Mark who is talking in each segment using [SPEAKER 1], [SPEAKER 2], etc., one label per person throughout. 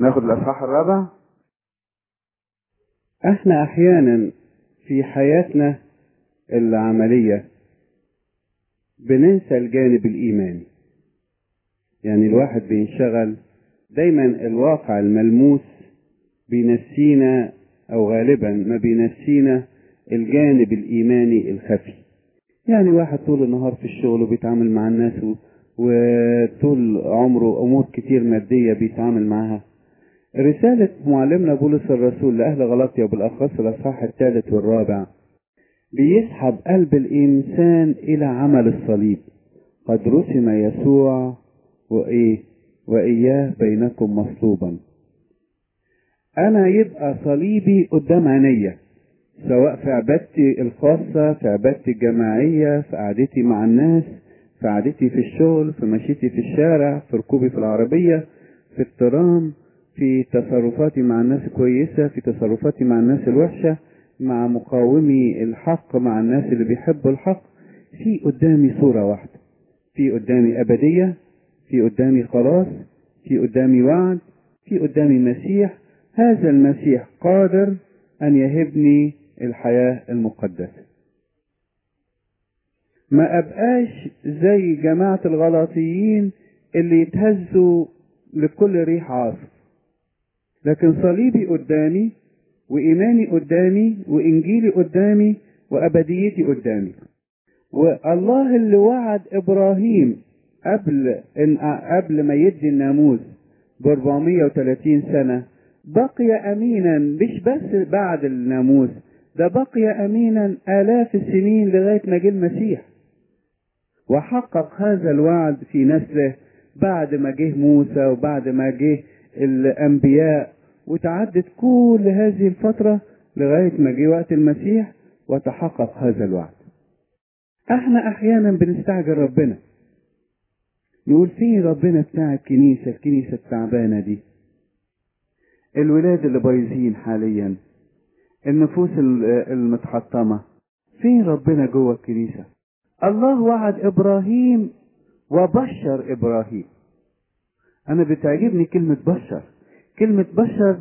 [SPEAKER 1] ناخد الأصحاح الرابع
[SPEAKER 2] احنا احيانا في حياتنا العملية بننسى الجانب الايماني يعني الواحد بينشغل دايما الواقع الملموس بينسينا او غالبا ما بينسينا الجانب الايماني الخفي يعني واحد طول النهار في الشغل وبيتعامل مع الناس و- وطول عمره امور كتير مادية بيتعامل معاها رسالة معلمنا بولس الرسول لأهل غلطية بالأخص الأصحاح الثالث والرابع بيسحب قلب الإنسان إلى عمل الصليب قد رسم يسوع وإيه وإياه بينكم مصلوبا أنا يبقى صليبي قدام عينيا سواء في عبادتي الخاصة في عبادتي الجماعية في قعدتي مع الناس في قعدتي في الشغل في مشيتي في الشارع في ركوبي في العربية في الترام في تصرفاتي مع الناس كويسة في تصرفاتي مع الناس الوحشة مع مقاومي الحق مع الناس اللي بيحبوا الحق في قدامي صورة واحدة في قدامي أبدية في قدامي خلاص في قدامي وعد في قدامي مسيح هذا المسيح قادر أن يهبني الحياة المقدسة ما أبقاش زي جماعة الغلاطيين اللي يتهزوا لكل ريح عاصف لكن صليبي قدامي وإيماني قدامي وإنجيلي قدامي وأبديتي قدامي والله اللي وعد إبراهيم قبل إن قبل ما يدي الناموس ب 430 سنة بقي أمينا مش بس بعد الناموس ده بقي أمينا آلاف السنين لغاية ما جه المسيح وحقق هذا الوعد في نسله بعد ما جه موسى وبعد ما جه الأنبياء وتعدت كل هذه الفترة لغاية ما جه وقت المسيح وتحقق هذا الوعد احنا احيانا بنستعجل ربنا نقول فين ربنا بتاع الكنيسة الكنيسة التعبانة دي الولاد اللي بايظين حاليا النفوس ال- المتحطمة فين ربنا جوه الكنيسة الله وعد ابراهيم وبشر ابراهيم انا بتعجبني كلمة بشر كلمة بشر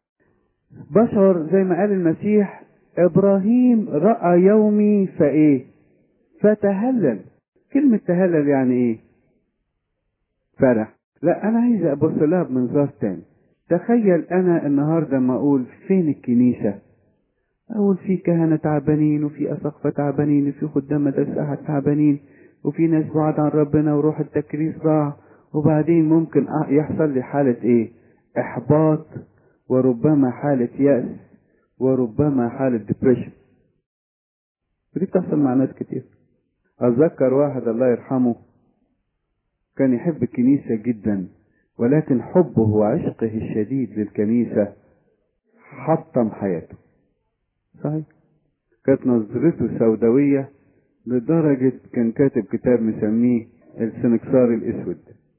[SPEAKER 2] بشر زي ما قال المسيح ابراهيم رأى يومي فايه فتهلل كلمة تهلل يعني ايه فرح لا انا عايز ابص لها بمنظار تاني تخيل انا النهاردة ما اقول فين الكنيسة اقول في كهنة تعبانين وفي اساقفة تعبانين وفي خدام مدرسة أحد تعبانين وفي ناس بعاد عن ربنا وروح التكريس ضاع وبعدين ممكن أ- يحصل لي حالة ايه احباط وربما حالة يأس وربما حالة ديبريشن ودي بتحصل مع ناس كتير أتذكر واحد الله يرحمه كان يحب الكنيسة جدا ولكن حبه وعشقه الشديد للكنيسة حطم حياته صحيح كانت نظرته سوداوية لدرجة كان كاتب كتاب مسميه السنكسار الأسود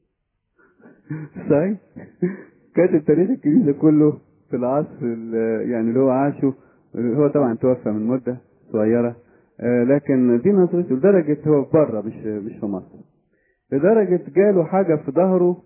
[SPEAKER 2] صحيح كاتب تاريخ الكنيسة كله في العصر ال- يعني اللي هو عاشه هو طبعا توفى من مدة صغيرة آه، لكن دي نظرته لدرجة هو بره مش مش في مصر لدرجة جاله حاجة في ظهره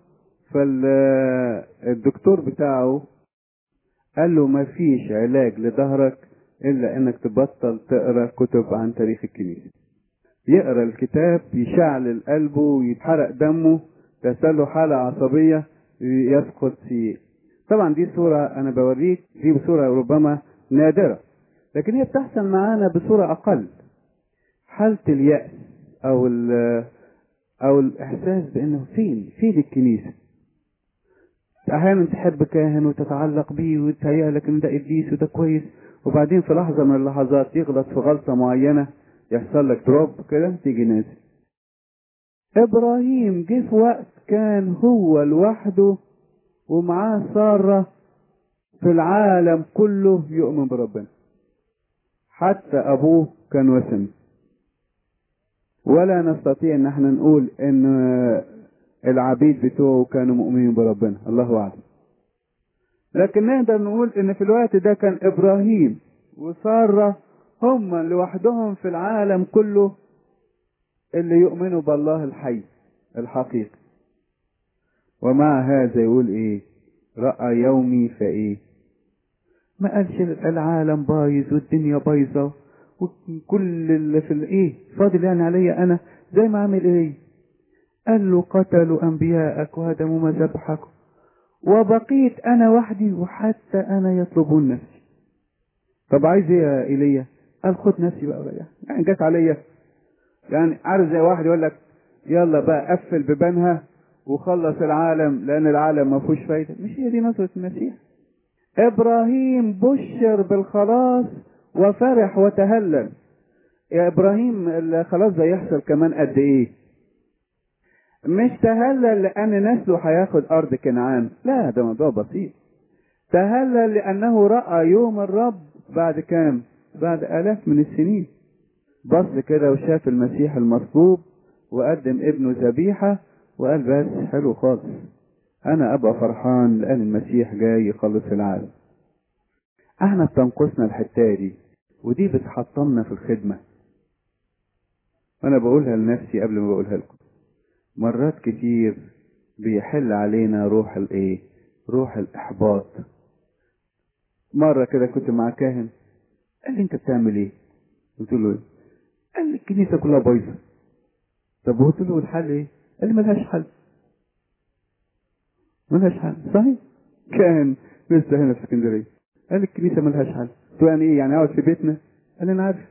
[SPEAKER 2] فالدكتور بتاعه قال له ما فيش علاج لظهرك إلا إنك تبطل تقرأ كتب عن تاريخ الكنيسة يقرأ الكتاب يشعل قلبه ويتحرق دمه تحصل له حالة عصبية يسقط في طبعا دي صورة أنا بوريك دي صورة ربما نادرة لكن هي بتحصل معانا بصورة أقل حالة اليأس أو ال- أو الإحساس بأنه فين فين الكنيسة أحيانا تحب كاهن وتتعلق بيه وتهيأ لك إن ده قديس وده كويس وبعدين في لحظة من اللحظات يغلط في غلطة معينة يحصل لك دروب كده تيجي نازل إبراهيم جه في وقت كان هو لوحده ومعاه سارة في العالم كله يؤمن بربنا حتى أبوه كان وثني ولا نستطيع ان احنا نقول ان العبيد بتوعه كانوا مؤمنين بربنا الله اعلم لكن نقدر نقول ان في الوقت ده كان ابراهيم وسارة هم لوحدهم في العالم كله اللي يؤمنوا بالله الحي الحقيقي ومع هذا يقول ايه
[SPEAKER 1] رأى يومي فايه ما قالش العالم بايظ والدنيا بايظة وكل اللي في الايه فاضل يعني عليا انا زي ما عامل ايه قال له قتلوا انبياءك وهدموا مذبحك وبقيت انا وحدي وحتى انا يطلبون نفسي طب عايز ايه يا ايليا قال خد نفسي بقى وريح يعني جت عليا يعني عارف زي واحد يقول لك يلا بقى قفل بيبانها وخلص العالم لان العالم ما فيهوش فايده مش هي دي نظره المسيح ابراهيم بشر بالخلاص وفرح وتهلل يا ابراهيم الخلاص ده يحصل كمان قد ايه مش تهلل لان نسله هياخد ارض كنعان لا ده موضوع بسيط تهلل لانه راى يوم الرب بعد كام بعد الاف من السنين بص كده وشاف المسيح المصلوب وقدم ابنه ذبيحه وقال بس حلو خالص انا ابقى فرحان لان المسيح جاي يخلص العالم احنا بتنقصنا الحته دي ودي بتحطمنا في الخدمه وانا بقولها لنفسي قبل ما بقولها لكم مرات كتير بيحل علينا روح الايه روح الاحباط مره كده كنت مع كاهن قال لي انت بتعمل ايه قلت له ايه قال لي الكنيسه كلها بايظه طب قلت له الحل ايه قال لي ملهاش حل ملهاش حل صحيح كان لسه هنا في اسكندريه قال لي الكنيسه ملهاش حل قلت له يعني ايه يعني اقعد في بيتنا قال لي انا عارف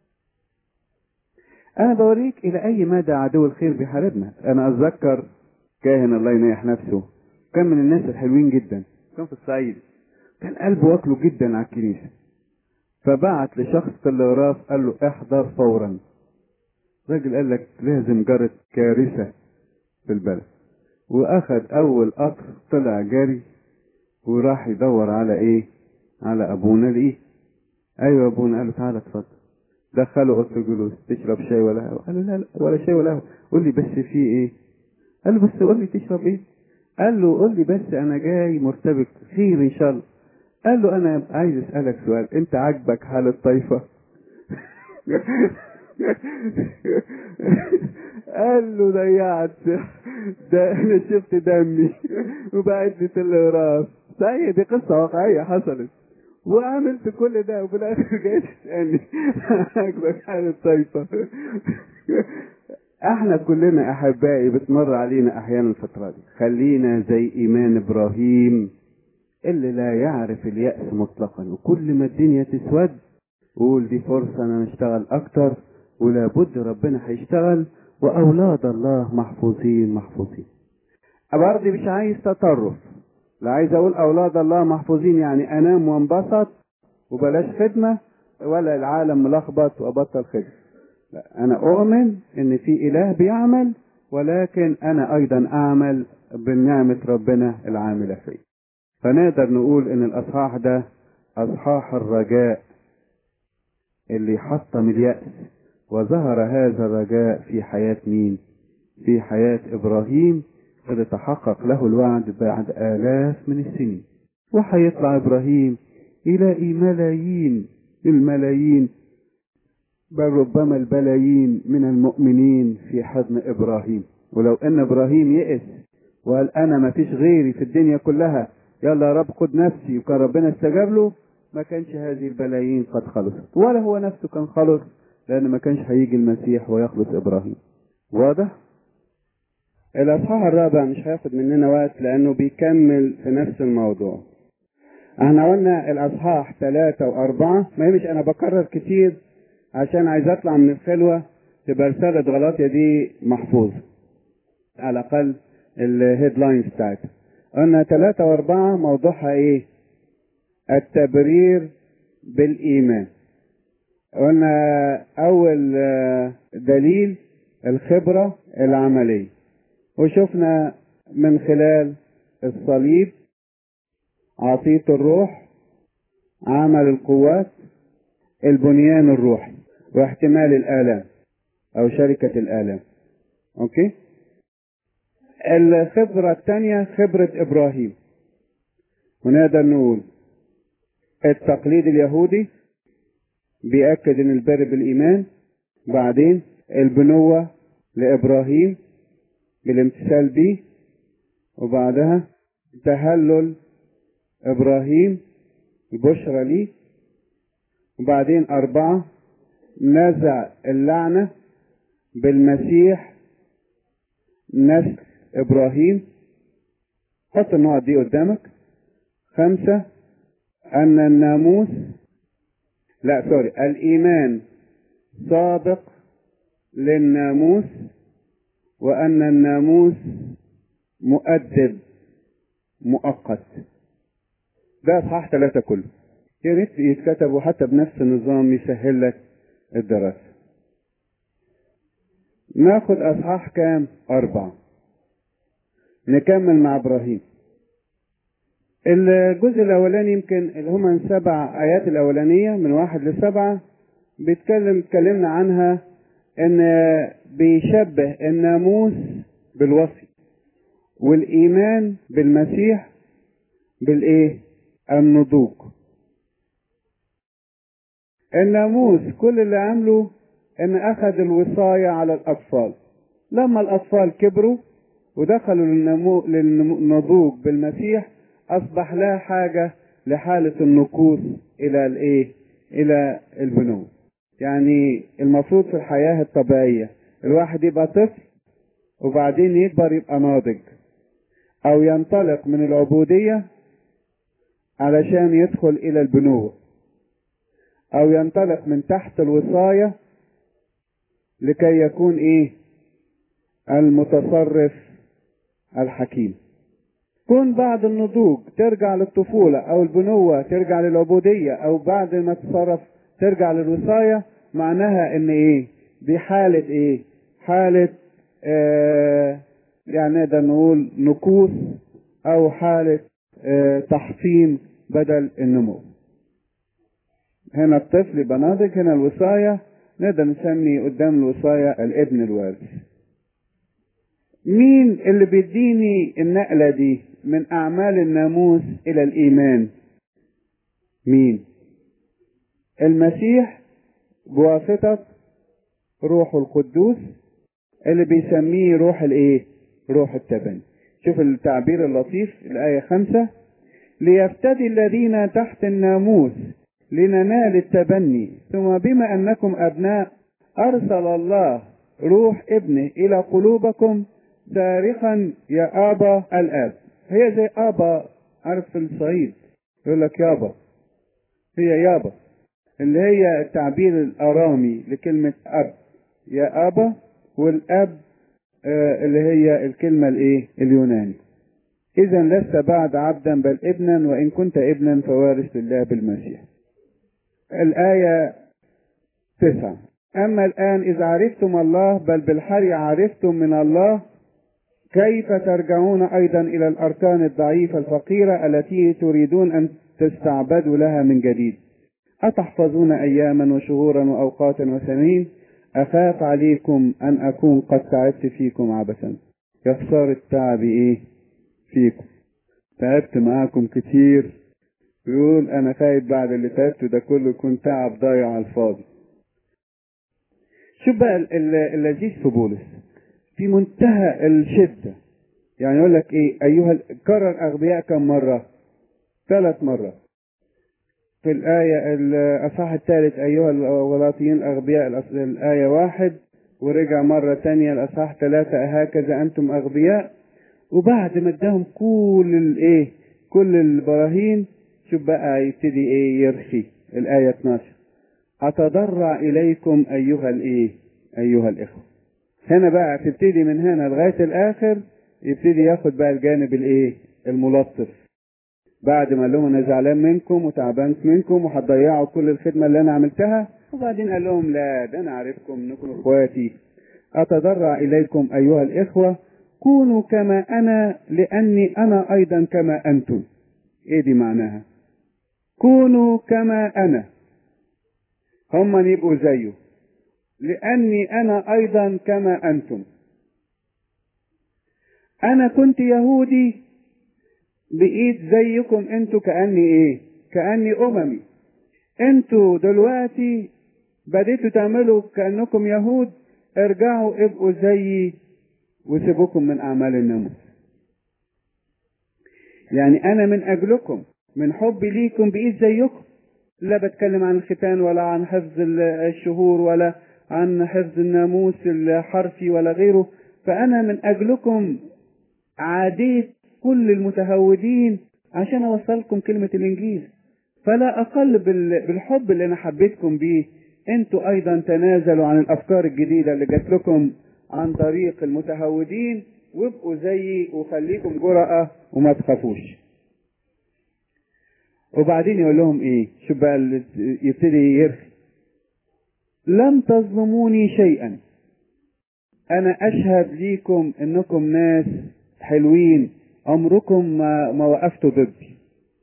[SPEAKER 1] انا بوريك الى اي مدى عدو الخير بيحاربنا انا اتذكر كاهن الله ينيح نفسه كان من الناس الحلوين جدا كان في الصعيد كان قلبه واكله جدا على الكنيسه فبعت لشخص تلغراف قال له احضر فورا الراجل قال لك لازم جرت كارثه في البلد واخد اول قطر طلع جري وراح يدور على ايه على ابونا لقيه ايوه ابونا قال له تعالى اتفضل دخله اوضه الجلوس تشرب شاي ولا قهوه قال له لا لا ولا شاي ولا قهوه قول لي بس في ايه قال له بس قول لي تشرب ايه قال له قول لي بس انا جاي مرتبك خير ان شاء الله قال له انا عايز اسالك سؤال انت عاجبك حال الطايفه قال له ضيعت ده انا شفت دمي وبعت لي تلغراف صحيح دي قصه واقعيه حصلت وعملت كل ده وفي الاخر جاي تسالني عاجبك حال الطايفه احنا كلنا احبائي بتمر علينا احيانا الفتره دي خلينا زي ايمان ابراهيم اللي لا يعرف اليأس مطلقا وكل ما الدنيا تسود قول دي فرصة انا نشتغل اكتر ولا بد ربنا هيشتغل واولاد الله محفوظين محفوظين برضه مش عايز تطرف لا عايز اقول اولاد الله محفوظين يعني انام وانبسط وبلاش خدمة ولا العالم ملخبط وابطل خدمة لا انا اؤمن ان في اله بيعمل ولكن انا ايضا اعمل بنعمة ربنا العاملة فيه فنقدر نقول ان الاصحاح ده اصحاح الرجاء اللي حطم اليأس وظهر هذا الرجاء في حياة مين في حياة ابراهيم اللي تحقق له الوعد بعد آلاف من السنين وهيطلع إبراهيم يلاقي ملايين الملايين بل ربما البلايين من المؤمنين في حضن إبراهيم ولو أن إبراهيم يئس وقال أنا ما فيش غيري في الدنيا كلها يلا يا رب خد نفسي وكان ربنا استجاب له ما كانش هذه البلايين قد خلصت ولا هو نفسه كان خلص لأن ما كانش هيجي المسيح ويخلص إبراهيم واضح؟
[SPEAKER 2] الأصحاح الرابع مش هياخد مننا وقت لأنه بيكمل في نفس الموضوع. احنا قلنا الأصحاح ثلاثة وأربعة ما مش أنا بكرر كتير عشان عايز أطلع من الخلوة تبقى رسالة غلاطيا دي محفوظة. على الأقل الهيدلاينز بتاعتها. قلنا ثلاثة وأربعة موضوعها إيه؟ التبرير بالإيمان. قلنا أول دليل الخبرة العملية. وشفنا من خلال الصليب عطية الروح عمل القوات البنيان الروحي واحتمال الآلام أو شركة الآلام أوكي الخبرة الثانية خبرة إبراهيم ونقدر نقول التقليد اليهودي بيأكد إن البر بالإيمان بعدين البنوة لإبراهيم بالامتثال به وبعدها تهلل إبراهيم البشرى ليه وبعدين أربعة نزع اللعنة بالمسيح نسل إبراهيم حط النقط دي قدامك خمسة أن الناموس لا سوري الإيمان سابق للناموس وأن الناموس مؤدب مؤقت ده اصحاح ثلاثة كله يا ريت يتكتبوا حتى بنفس النظام يسهل لك الدراسة ناخد اصحاح كام أربعة نكمل مع ابراهيم الجزء الاولاني يمكن اللي هما السبع ايات الاولانية من واحد لسبعة بيتكلم اتكلمنا عنها ان بيشبه الناموس بالوصي والايمان بالمسيح بالايه النضوج الناموس كل اللي عمله ان اخذ الوصاية على الاطفال لما الاطفال كبروا ودخلوا للنمو للنضوج بالمسيح اصبح لا حاجة لحالة النقوص الى الايه الى البنوة يعني المفروض في الحياة الطبيعية الواحد يبقى طفل وبعدين يكبر يبقى ناضج او ينطلق من العبودية علشان يدخل الى البنوة او ينطلق من تحت الوصاية لكي يكون ايه المتصرف الحكيم كون بعد النضوج ترجع للطفولة او البنوة ترجع للعبودية او بعد ما تتصرف ترجع للوصاية معناها ان ايه دي حالة ايه حالة آه يعني نقدر نقول نقوص او حالة آه تحطيم بدل النمو هنا الطفل يبقى ناضج هنا الوصاية نقدر نسمي قدام الوصاية الابن الوارث مين اللي بيديني النقلة دي من أعمال الناموس إلى الإيمان مين المسيح بواسطة روح القدوس اللي بيسميه روح الايه روح التبني شوف التعبير اللطيف الآية خمسة ليفتدي الذين تحت الناموس لننال التبني ثم بما أنكم أبناء أرسل الله روح ابنه إلى قلوبكم صارخا يا آبا الآب هي زي آبا عارف في الصعيد يقول لك يابا هي يابا اللي هي التعبير الأرامي لكلمة أب يا آبا والأب آه اللي هي الكلمة الإيه اليوناني إذا لست بعد عبدا بل ابنا وإن كنت ابنا فوارث لله بالمسيح الآية تسعة أما الآن إذا عرفتم الله بل بالحري عرفتم من الله كيف ترجعون أيضا إلى الأركان الضعيفة الفقيرة التي تريدون أن تستعبدوا لها من جديد أتحفظون أياما وشهورا وأوقاتا وسنين أخاف عليكم أن أكون قد تعبت فيكم عبثا يا خسارة التعب إيه فيكم تعبت معاكم كتير يقول أنا خايف بعد اللي تعبته ده كله يكون تعب ضايع على الفاضي شوف بقى اللذيذ في بولس في منتهى الشدة يعني يقول لك ايه ايها كرر اغبياء كم مرة ثلاث مرات في الآية الأصحاح الثالث أيها الغلاطيين الأغبياء الآية واحد ورجع مرة تانية الأصحاح ثلاثة هكذا أنتم أغبياء وبعد ما اداهم كل الإيه كل البراهين شوف بقى يبتدي إيه يرخي الآية 12 أتضرع إليكم أيها الإيه أيها الإخوة هنا بقى تبتدي من هنا لغاية الآخر يبتدي ياخد بقى الجانب الإيه الملطف بعد ما قال لهم انا زعلان منكم وتعبان منكم وهتضيعوا كل الخدمه اللي انا عملتها وبعدين قال لهم لا ده انا عارفكم انكم اخواتي اتضرع اليكم ايها الاخوه كونوا كما انا لاني انا ايضا كما انتم ايه دي معناها كونوا كما انا هم يبقوا زيه لاني انا ايضا كما انتم انا كنت يهودي بقيت زيكم انتوا كأني ايه كأني اممي انتوا دلوقتي بديتوا تعملوا كأنكم يهود ارجعوا ابقوا زيي وسيبوكم من اعمال الناموس يعني انا من اجلكم من حبي ليكم بقيت زيكم لا بتكلم عن الختان ولا عن حفظ الشهور ولا عن حفظ الناموس الحرفي ولا غيره فأنا من أجلكم عاديت كل المتهودين عشان أوصلكم كلمة الإنجيل فلا أقل بالحب اللي أنا حبيتكم بيه أنتوا أيضا تنازلوا عن الأفكار الجديدة اللي جات لكم عن طريق المتهودين وابقوا زيي وخليكم جرأة وما تخافوش وبعدين يقول لهم ايه شوف بقى يبتدي يرخي لم تظلموني شيئا انا اشهد ليكم انكم ناس حلوين عمركم ما, ما وقفتوا ضدي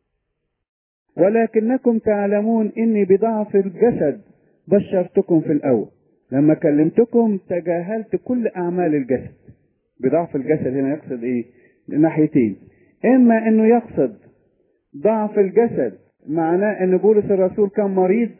[SPEAKER 2] ولكنكم تعلمون اني بضعف الجسد بشرتكم في الاول لما كلمتكم تجاهلت كل اعمال الجسد بضعف الجسد هنا يقصد ايه ناحيتين اما انه يقصد ضعف الجسد معناه ان بولس الرسول كان مريض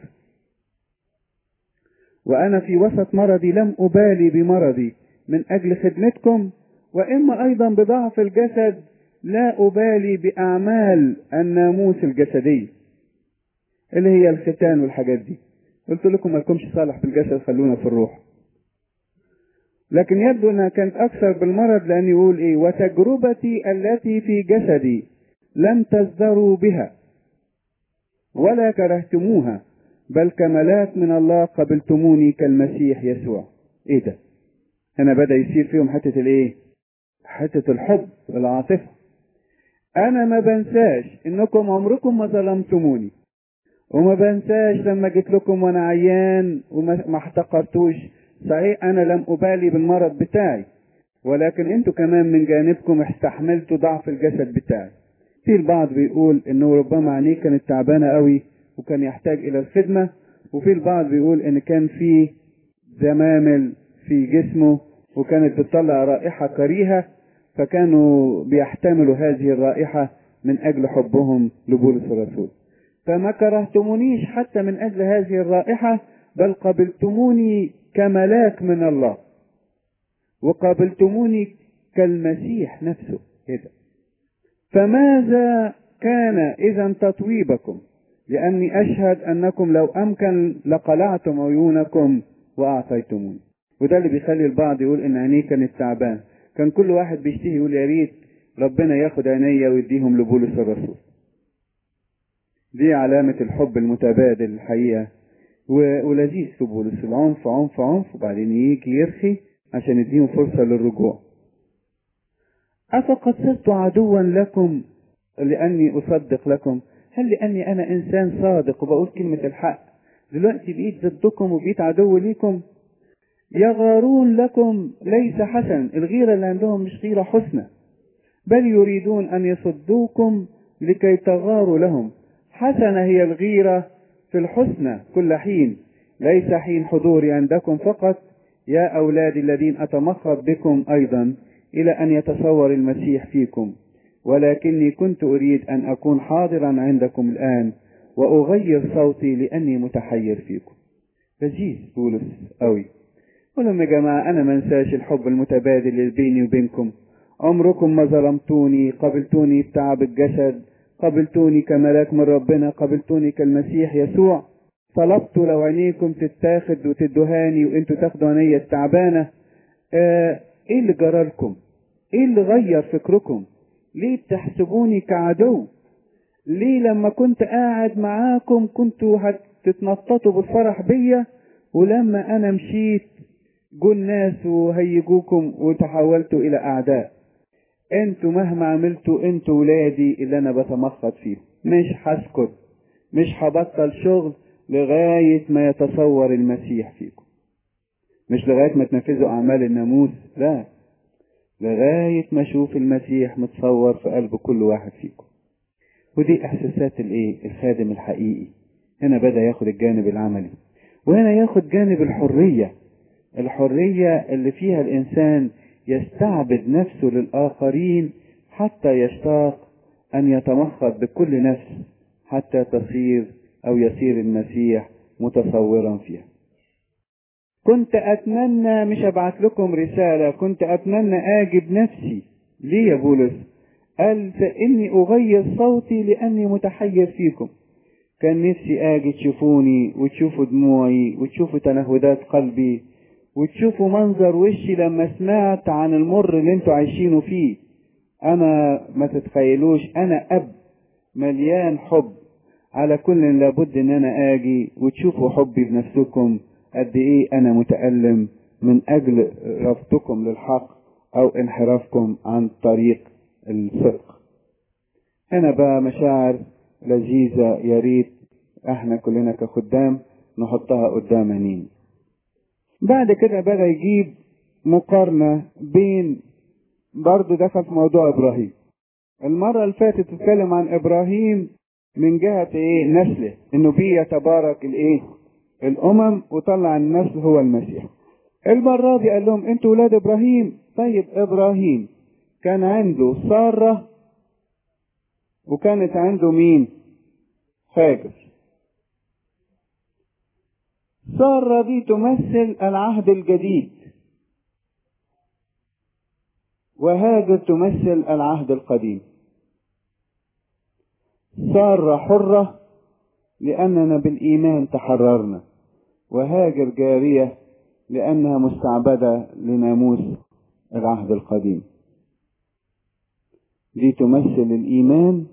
[SPEAKER 2] وانا في وسط مرضي لم ابالي بمرضي من اجل خدمتكم واما ايضا بضعف الجسد لا ابالي باعمال الناموس الجسدي اللي هي الختان والحاجات دي قلت لكم ما لكمش صالح في الجسد خلونا في الروح لكن يبدو انها كانت اكثر بالمرض لان يقول ايه وتجربتي التي في جسدي لم تزدروا بها ولا كرهتموها بل كملاك من الله قبلتموني كالمسيح يسوع ايه ده هنا بدا يصير فيهم حته الايه حته الحب العاطفه انا ما بنساش انكم عمركم ما ظلمتموني وما بنساش لما جيت لكم وانا عيان وما احتقرتوش صحيح انا لم ابالي بالمرض بتاعي ولكن انتوا كمان من جانبكم استحملتوا ضعف الجسد بتاعي في البعض بيقول انه ربما عينيه كانت تعبانه قوي وكان يحتاج الى الخدمه وفي البعض بيقول ان كان في زمامل في جسمه وكانت بتطلع رائحه كريهه فكانوا بيحتملوا هذه الرائحه من اجل حبهم لبولس الرسول فما كرهتمونيش حتى من اجل هذه الرائحه بل قبلتموني كملاك من الله وقابلتموني كالمسيح نفسه كده فماذا كان اذا تطويبكم لاني اشهد انكم لو امكن لقلعتم عيونكم واعطيتموني وده اللي بيخلي البعض يقول ان عينيه كانت تعبان كان كل واحد بيشتهي يقول يا ريت ربنا ياخد عينيا ويديهم لبولس الرسول دي علامة الحب المتبادل الحقيقة ولذيذ في بولس العنف عنف عنف وبعدين يجي يرخي عشان يديهم فرصة للرجوع أفقد صرت عدوا لكم لأني أصدق لكم هل لأني أنا إنسان صادق وبقول كلمة الحق دلوقتي بقيت ضدكم وبقيت عدو ليكم يغارون لكم ليس حسن الغيرة اللي عندهم مش غيرة حسنى بل يريدون أن يصدوكم لكي تغاروا لهم حسنة هي الغيرة في الحسنى كل حين ليس حين حضوري عندكم فقط يا أولادي الذين أتمخض بكم أيضا إلى أن يتصور المسيح فيكم ولكني كنت أريد أن أكون حاضرا عندكم الآن وأغير صوتي لأني متحير فيكم لذيذ بولس قوي ولما يا جماعة أنا ما انساش الحب المتبادل اللي بيني وبينكم عمركم ما ظلمتوني قبلتوني بتعب الجسد قبلتوني كملاك من ربنا قبلتوني كالمسيح يسوع طلبت لو عينيكم تتاخد وتدهاني وانتوا تاخدوا عينيا التعبانة آه ايه اللي جرالكم ايه اللي غير فكركم ليه بتحسبوني كعدو ليه لما كنت قاعد معاكم كنتوا هتتنططوا بالفرح بيا ولما انا مشيت جو الناس وهيجوكم وتحولتوا الى اعداء انتوا مهما عملتوا انتوا ولادي اللي انا بتمخض فيهم مش هسكت مش هبطل شغل لغاية ما يتصور المسيح فيكم مش لغاية ما تنفذوا أعمال الناموس لا لغاية ما أشوف المسيح متصور في قلب كل واحد فيكم ودي إحساسات الإيه الخادم الحقيقي هنا بدأ ياخد الجانب العملي وهنا ياخد جانب الحرية الحرية اللي فيها الإنسان يستعبد نفسه للآخرين حتى يشتاق أن يتمخض بكل نفس حتى تصير أو يصير المسيح متصورا فيها كنت أتمنى مش أبعت لكم رسالة كنت أتمنى آجي بنفسي ليه يا بولس
[SPEAKER 1] قال فإني أغير صوتي لأني متحير فيكم كان نفسي أجي تشوفوني وتشوفوا دموعي وتشوفوا تنهدات قلبي وتشوفوا منظر وشي لما سمعت عن المر اللي انتوا عايشينه فيه أنا ما تتخيلوش أنا أب مليان حب على كل لابد ان انا اجي وتشوفوا حبي بنفسكم قد ايه انا متألم من اجل رفضكم للحق او انحرافكم عن طريق الصدق هنا بقى مشاعر لذيذة يا ريت احنا كلنا كخدام نحطها قدام عينينا بعد كده بقى يجيب مقارنة بين برضه دخل في موضوع ابراهيم المرة اللي فاتت اتكلم عن ابراهيم من جهة ايه نسله انه بيه يتبارك الايه الامم وطلع النسل هو المسيح المرة دي قال لهم انتوا ولاد ابراهيم طيب ابراهيم كان عنده سارة وكانت عنده مين هاجر سارة دي تمثل العهد الجديد وهاجر تمثل العهد القديم سارة حرة لأننا بالإيمان تحررنا وهاجر جارية لأنها مستعبدة لناموس العهد القديم دي تمثل الإيمان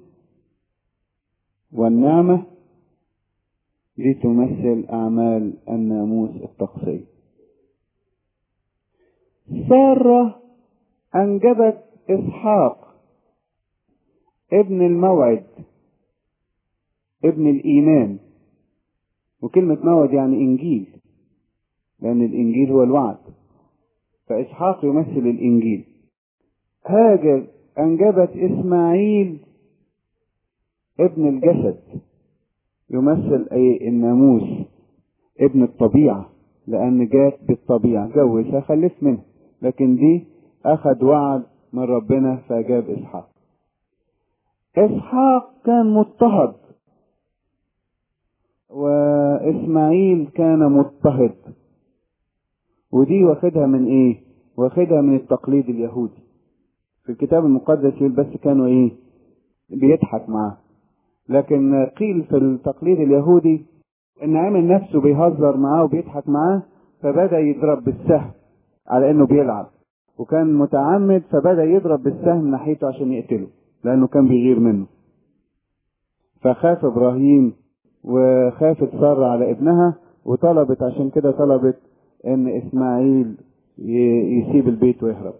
[SPEAKER 1] والنعمة دي تمثل أعمال الناموس التقصي سارة أنجبت إسحاق ابن الموعد ابن الإيمان وكلمة موعد يعني إنجيل لأن الإنجيل هو الوعد فإسحاق يمثل الإنجيل هاجر أنجبت إسماعيل ابن الجسد يمثل أي الناموس ابن الطبيعة لأن جات بالطبيعة جوزها خلف منها لكن دي أخذ وعد من ربنا فجاب إسحاق إسحاق كان مضطهد وإسماعيل كان مضطهد ودي واخدها من إيه؟ واخدها من التقليد اليهودي في الكتاب المقدس يقول بس كانوا إيه؟ بيضحك معاه لكن قيل في التقليد اليهودي إن عامل نفسه بيهزر معاه وبيضحك معاه فبدأ يضرب بالسهم على إنه بيلعب وكان متعمد فبدأ يضرب بالسهم ناحيته عشان يقتله لأنه كان بيغير منه فخاف إبراهيم وخافت سارة على ابنها وطلبت عشان كده طلبت ان اسماعيل يسيب البيت ويهرب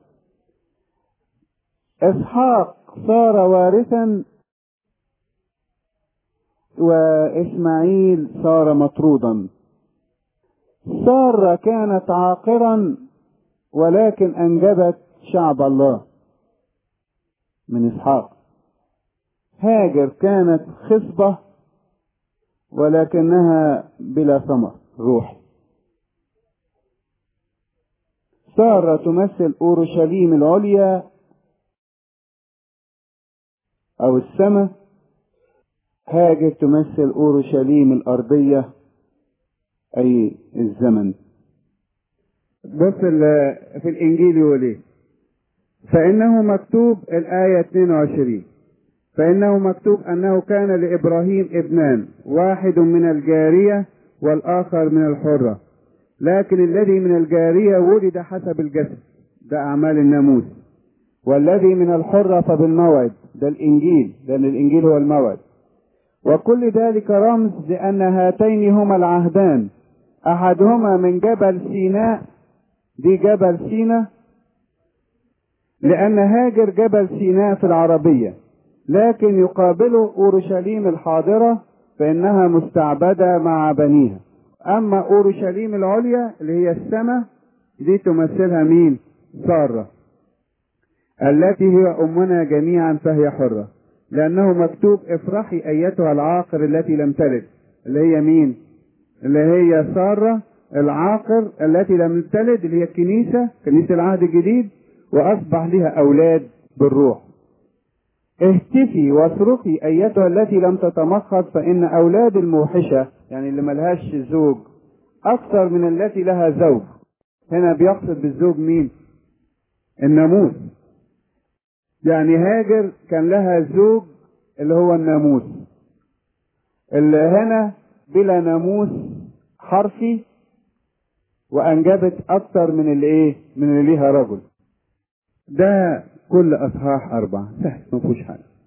[SPEAKER 1] اسحاق صار وارثا واسماعيل صار مطرودا سارة كانت عاقرا ولكن انجبت شعب الله من اسحاق هاجر كانت خصبه ولكنها بلا ثمر روح سارة تمثل أورشليم العليا أو السماء هاجر تمثل أورشليم الأرضية أي الزمن بص في الإنجيل يقول إيه فإنه مكتوب الآية 22 فإنه مكتوب أنه كان لإبراهيم ابنان واحد من الجارية والآخر من الحرة لكن الذي من الجارية ولد حسب الجسد ده أعمال الناموس والذي من الحرة فبالموعد ده الإنجيل لأن الإنجيل هو الموعد وكل ذلك رمز لأن هاتين هما العهدان أحدهما من جبل سيناء دي جبل سيناء لأن هاجر جبل سيناء في العربية لكن يقابله أورشليم الحاضرة فإنها مستعبدة مع بنيها أما أورشليم العليا اللي هي السماء دي تمثلها مين سارة التي هي أمنا جميعا فهي حرة لأنه مكتوب افرحي أيتها العاقر التي لم تلد اللي هي مين اللي هي سارة العاقر التي لم تلد اللي هي الكنيسة كنيسة العهد الجديد وأصبح لها أولاد بالروح اهتفي واصرخي ايتها التي لم تتمخض فان اولاد الموحشه يعني اللي ملهاش زوج اكثر من التي لها زوج هنا بيقصد بالزوج مين الناموس يعني هاجر كان لها زوج اللي هو الناموس اللي هنا بلا ناموس حرفي وانجبت اكتر من اللي ايه من اللي ليها رجل ده كل اصحاح اربعه سهل ما فيهوش حاجه